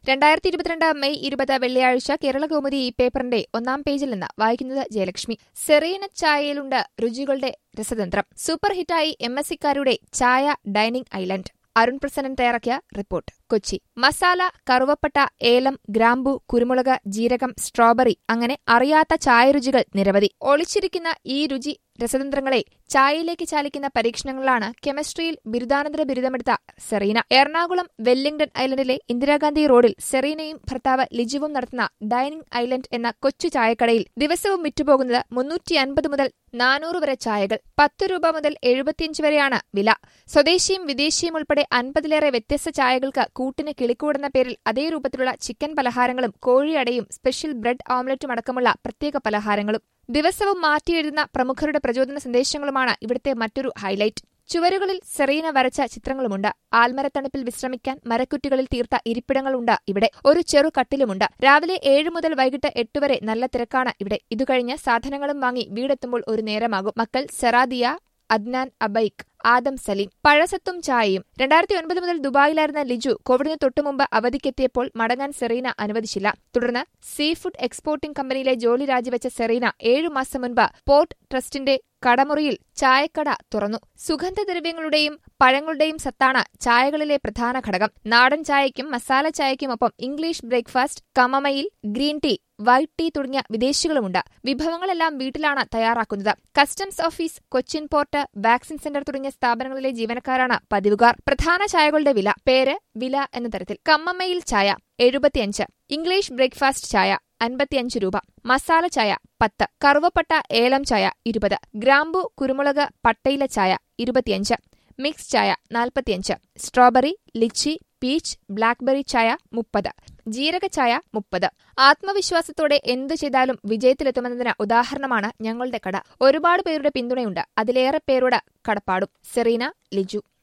രണ്ടായിരത്തി ഇരുപത്തിരണ്ട് മെയ് ഇരുപത് വെള്ളിയാഴ്ച കേരളകൗമുദി ഈ പേപ്പറിന്റെ ഒന്നാം പേജിൽ നിന്ന് വായിക്കുന്നത് ജയലക്ഷ്മി സെറീന ചായയിലുണ്ട് രുചികളുടെ രസതന്ത്രം സൂപ്പർ ഹിറ്റായി എം എസ് സിക്കാരുടെ ചായ ഡൈനിംഗ് ഐലൻഡ് അരുൺ പ്രസന്നൻ തയ്യാറാക്കിയ റിപ്പോർട്ട് കൊച്ചി മസാല കറുവപ്പട്ട ഏലം ഗ്രാമ്പു കുരുമുളക് ജീരകം സ്ട്രോബെറി അങ്ങനെ അറിയാത്ത ചായരുചികൾ നിരവധി ഒളിച്ചിരിക്കുന്ന ഈ രുചി രസതന്ത്രങ്ങളെ ചായയിലേക്ക് ചാലിക്കുന്ന പരീക്ഷണങ്ങളിലാണ് കെമിസ്ട്രിയിൽ ബിരുദാനന്തര ബിരുദമെടുത്ത സെറീന എറണാകുളം വെല്ലിംഗ്ടൺ ഐലൻഡിലെ ഇന്ദിരാഗാന്ധി റോഡിൽ സെറീനയും ഭർത്താവ് ലിജുവും നടത്തുന്ന ഡൈനിംഗ് ഐലൻഡ് എന്ന കൊച്ചു ചായക്കടയിൽ ദിവസവും വിറ്റുപോകുന്നത് മുന്നൂറ്റി അൻപത് മുതൽ നാനൂറ് വരെ ചായകൾ പത്ത് രൂപ മുതൽ എഴുപത്തിയഞ്ച് വരെയാണ് വില സ്വദേശിയും വിദേശിയും ഉൾപ്പെടെ അൻപതിലേറെ വ്യത്യസ്ത ചായകൾക്ക് കൂട്ടിന് കിളിക്കൂടെന്ന പേരിൽ അതേ രൂപത്തിലുള്ള ചിക്കൻ പലഹാരങ്ങളും കോഴിയടയും സ്പെഷ്യൽ ബ്രെഡ് ഓംലറ്റും അടക്കമുള്ള പ്രത്യേക പലഹാരങ്ങളും ദിവസവും മാറ്റിയെഴുതുന്ന പ്രമുഖരുടെ പ്രചോദന സന്ദേശങ്ങളുമാണ് ഇവിടുത്തെ മറ്റൊരു ഹൈലൈറ്റ് ചുവരുകളിൽ സെറീന വരച്ച ചിത്രങ്ങളുമുണ്ട് ആൽമരത്തണുപ്പിൽ വിശ്രമിക്കാൻ മരക്കുറ്റികളിൽ തീർത്ത ഇരിപ്പിടങ്ങളുണ്ട് ഇവിടെ ഒരു ചെറു കട്ടിലുമുണ്ട് രാവിലെ ഏഴ് മുതൽ വൈകിട്ട് എട്ട് വരെ നല്ല തിരക്കാണ് ഇവിടെ ഇതുകഴിഞ്ഞ് സാധനങ്ങളും വാങ്ങി വീടെത്തുമ്പോൾ ഒരു നേരമാകും മക്കൾ സെറാദിയ അദ്നാൻ അബൈക്ക് ആദം സലീം പഴസത്തും ചായയും രണ്ടായിരത്തി ഒൻപത് മുതൽ ദുബായിലായിരുന്ന ലിജു കോവിഡിന് തൊട്ടുമുമ്പ് അവധിക്കെത്തിയപ്പോൾ മടങ്ങാൻ സെറീന അനുവദിച്ചില്ല തുടർന്ന് സീ ഫുഡ് എക്സ്പോർട്ടിംഗ് കമ്പനിയിലെ ജോലി രാജിവെച്ച സെറീന ഏഴു മാസം മുൻപ് പോർട്ട് ട്രസ്റ്റിന്റെ കടമുറിയിൽ ചായക്കട തുറന്നു സുഗന്ധദ്രവ്യങ്ങളുടെയും പഴങ്ങളുടെയും സത്താണ് ചായകളിലെ പ്രധാന ഘടകം നാടൻ ചായയ്ക്കും മസാല ചായയ്ക്കുമൊപ്പം ഇംഗ്ലീഷ് ബ്രേക്ക്ഫാസ്റ്റ് കമമയിൽ ഗ്രീൻ ടീ വൈറ്റ് ടീ തുടങ്ങിയ വിദേശികളുമുണ്ട് വിഭവങ്ങളെല്ലാം വീട്ടിലാണ് തയ്യാറാക്കുന്നത് customs office Cochin port vaccine centre തുടങ്ങിയ സ്ഥാപനങ്ങളിലെ ജീവനക്കാരാണ് പതിവുകാർ പ്രധാന ചായകളുടെ വില പേര് വില എന്ന തരത്തിൽ കമ്മമ്മയിൽ ചായ എഴുപത്തിയഞ്ച് ഇംഗ്ലീഷ് ബ്രേക്ക്ഫാസ്റ്റ് ചായ അൻപത്തിയഞ്ച് രൂപ മസാല ചായ പത്ത് കറുവപ്പട്ട ഏലം ചായ ഇരുപത് ഗ്രാമ്പു കുരുമുളക് പട്ടയില ചായ ഇരുപത്തിയഞ്ച് മിക്സ് ചായ നാൽപ്പത്തിയഞ്ച് സ്ട്രോബെറി ലിച്ചി പീച്ച് ബ്ലാക്ക്ബെറി ചായ മുപ്പത് ജീരക ചായ മുപ്പത് ആത്മവിശ്വാസത്തോടെ എന്തു ചെയ്താലും വിജയത്തിലെത്തുമെന്നതിന് ഉദാഹരണമാണ് ഞങ്ങളുടെ കട ഒരുപാട് പേരുടെ പിന്തുണയുണ്ട് അതിലേറെ പേരുടെ കടപ്പാടും സെറീന ലിജു